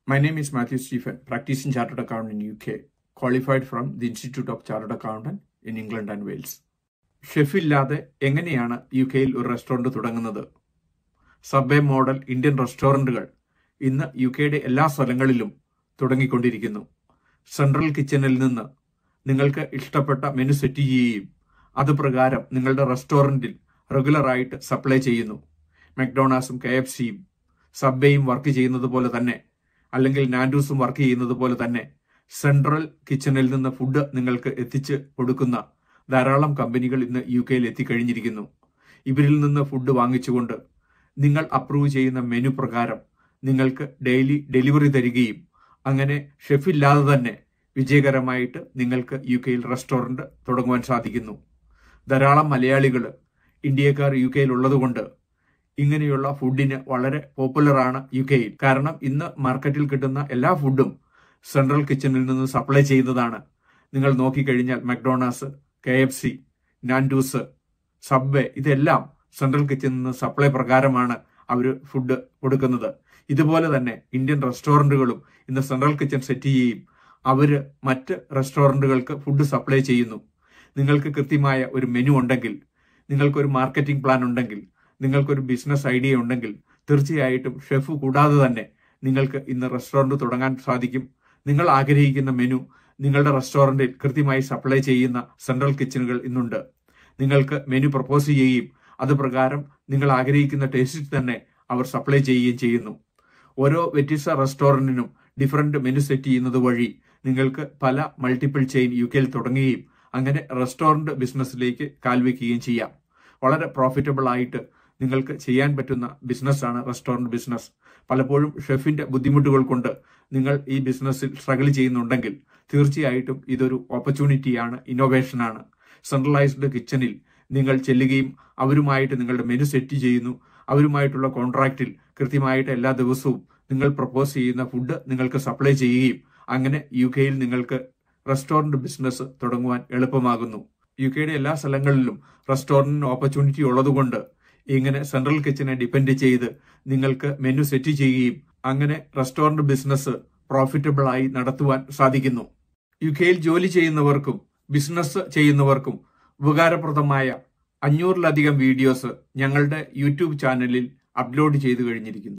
My name is Matthew Stephen, practicing chartered accountant in UK, qualified from the Institute of Chartered Accountant in England and Wales. ഷെഫില്ലാതെ എങ്ങനെയാണ് U കെയിൽ ഒരു restaurant തുടങ്ങുന്നത് subway model Indian റെസ്റ്റോറന്റുകൾ ഇന്ന് U കെയുടെ എല്ലാ സ്ഥലങ്ങളിലും തുടങ്ങിക്കൊണ്ടിരിക്കുന്നു central കിച്ചണിൽ നിന്ന് നിങ്ങൾക്ക് ഇഷ്ടപ്പെട്ട മെനു സെറ്റ് ചെയ്യുകയും അത് പ്രകാരം നിങ്ങളുടെ റെസ്റ്റോറന്റിൽ റെഗുലറായിട്ട് സപ്ലൈ ചെയ്യുന്നു മെക്ഡോണാസും കെ എഫ് സിയും സബ്വേയും വർക്ക് ചെയ്യുന്നത് പോലെ തന്നെ അല്ലെങ്കിൽ നാൻഡൂസും വർക്ക് ചെയ്യുന്നത് പോലെ തന്നെ സെൻട്രൽ കിച്ചണിൽ നിന്ന് ഫുഡ് നിങ്ങൾക്ക് എത്തിച്ച് കൊടുക്കുന്ന ധാരാളം കമ്പനികൾ ഇന്ന് യു കെയിൽ എത്തിക്കഴിഞ്ഞിരിക്കുന്നു ഇവരിൽ നിന്ന് ഫുഡ് വാങ്ങിച്ചുകൊണ്ട് നിങ്ങൾ അപ്രൂവ് ചെയ്യുന്ന മെനു പ്രകാരം നിങ്ങൾക്ക് ഡെയിലി ഡെലിവറി തരികയും അങ്ങനെ ഷെഫില്ലാതെ തന്നെ വിജയകരമായിട്ട് നിങ്ങൾക്ക് യു കെയിൽ റെസ്റ്റോറന്റ് തുടങ്ങുവാൻ സാധിക്കുന്നു ധാരാളം മലയാളികൾ ഇന്ത്യക്കാർ യു കെയിൽ ഉള്ളതുകൊണ്ട് ഇങ്ങനെയുള്ള ഫുഡിന് വളരെ പോപ്പുലറാണ് യു കെയിൽ കാരണം ഇന്ന് മാർക്കറ്റിൽ കിട്ടുന്ന എല്ലാ ഫുഡും സെൻട്രൽ കിച്ചണിൽ നിന്ന് സപ്ലൈ ചെയ്യുന്നതാണ് നിങ്ങൾ നോക്കിക്കഴിഞ്ഞാൽ McDonald's K F C Nando's Subway ഇതെല്ലാം സെൻട്രൽ കിച്ചണിൽ നിന്ന് സപ്ലൈ പ്രകാരമാണ് അവർ ഫുഡ് കൊടുക്കുന്നത് ഇതുപോലെ തന്നെ ഇന്ത്യൻ റെസ്റ്റോറന്റുകളും ഇന്ന് സെൻട്രൽ കിച്ചൺ സെറ്റ് ചെയ്യുകയും അവര് മറ്റ് റെസ്റ്റോറന്റുകൾക്ക് ഫുഡ് സപ്ലൈ ചെയ്യുന്നു നിങ്ങൾക്ക് കൃത്യമായ ഒരു മെനു ഉണ്ടെങ്കിൽ നിങ്ങൾക്കൊരു മാർക്കറ്റിംഗ് പ്ലാൻ ഉണ്ടെങ്കിൽ നിങ്ങൾക്കൊരു ബിസിനസ് ഐഡിയ ഉണ്ടെങ്കിൽ തീർച്ചയായിട്ടും ഷെഫ് കൂടാതെ തന്നെ നിങ്ങൾക്ക് ഇന്ന് റെസ്റ്റോറന്റ് തുടങ്ങാൻ സാധിക്കും നിങ്ങൾ ആഗ്രഹിക്കുന്ന മെനു നിങ്ങളുടെ റെസ്റ്റോറന്റിൽ കൃത്യമായി സപ്ലൈ ചെയ്യുന്ന സെൻട്രൽ കിച്ചണുകൾ ഇന്നുണ്ട് നിങ്ങൾക്ക് മെനു പ്രപ്പോസ് ചെയ്യുകയും അത് പ്രകാരം നിങ്ങൾ ആഗ്രഹിക്കുന്ന ടേസ്റ്റിൽ തന്നെ അവർ സപ്ലൈ ചെയ്യുകയും ചെയ്യുന്നു ഓരോ വ്യത്യസ്ത റെസ്റ്റോറന്റിനും ഡിഫറെന്റ് മെനു സെറ്റ് ചെയ്യുന്നത് വഴി നിങ്ങൾക്ക് പല മൾട്ടിപ്പിൾ ചെയിൻ യു കെയിൽ തുടങ്ങുകയും അങ്ങനെ റെസ്റ്റോറന്റ് ബിസിനസ്സിലേക്ക് കാൽവെക്കുകയും ചെയ്യാം വളരെ പ്രോഫിറ്റബിൾ ആയിട്ട് നിങ്ങൾക്ക് ചെയ്യാൻ പറ്റുന്ന ബിസിനസ്സാണ് റെസ്റ്റോറന്റ് ബിസിനസ് പലപ്പോഴും ഷെഫിന്റെ ബുദ്ധിമുട്ടുകൾ കൊണ്ട് നിങ്ങൾ ഈ ബിസിനസ്സിൽ സ്ട്രഗിൾ ചെയ്യുന്നുണ്ടെങ്കിൽ തീർച്ചയായിട്ടും ഇതൊരു ഓപ്പർച്യൂണിറ്റിയാണ് ഇന്നോവേഷനാണ് സെൻട്രലൈസ്ഡ് കിച്ചണിൽ നിങ്ങൾ ചെല്ലുകയും അവരുമായിട്ട് നിങ്ങളുടെ മെനു സെറ്റ് ചെയ്യുന്നു അവരുമായിട്ടുള്ള കോൺട്രാക്റ്റിൽ കൃത്യമായിട്ട് എല്ലാ ദിവസവും നിങ്ങൾ പ്രപ്പോസ് ചെയ്യുന്ന ഫുഡ് നിങ്ങൾക്ക് സപ്ലൈ ചെയ്യുകയും അങ്ങനെ യു കെയിൽ നിങ്ങൾക്ക് റെസ്റ്റോറന്റ് ബിസിനസ് തുടങ്ങുവാൻ എളുപ്പമാകുന്നു യു കെയുടെ എല്ലാ സ്ഥലങ്ങളിലും റെസ്റ്റോറന്റിന് ഓപ്പർച്യൂണിറ്റി ഉള്ളതുകൊണ്ട് ഇങ്ങനെ സെൻട്രൽ കിച്ചനെ ഡിപ്പെൻഡ് ചെയ്ത് നിങ്ങൾക്ക് മെനു സെറ്റ് ചെയ്യുകയും അങ്ങനെ റെസ്റ്റോറന്റ് ബിസിനസ് പ്രോഫിറ്റബിൾ ആയി നടത്തുവാൻ സാധിക്കുന്നു യു കെയിൽ ജോലി ചെയ്യുന്നവർക്കും ബിസിനസ് ചെയ്യുന്നവർക്കും ഉപകാരപ്രദമായ അഞ്ഞൂറിലധികം വീഡിയോസ് ഞങ്ങളുടെ യൂട്യൂബ് ചാനലിൽ അപ്ലോഡ് ചെയ്തു കഴിഞ്ഞിരിക്കുന്നു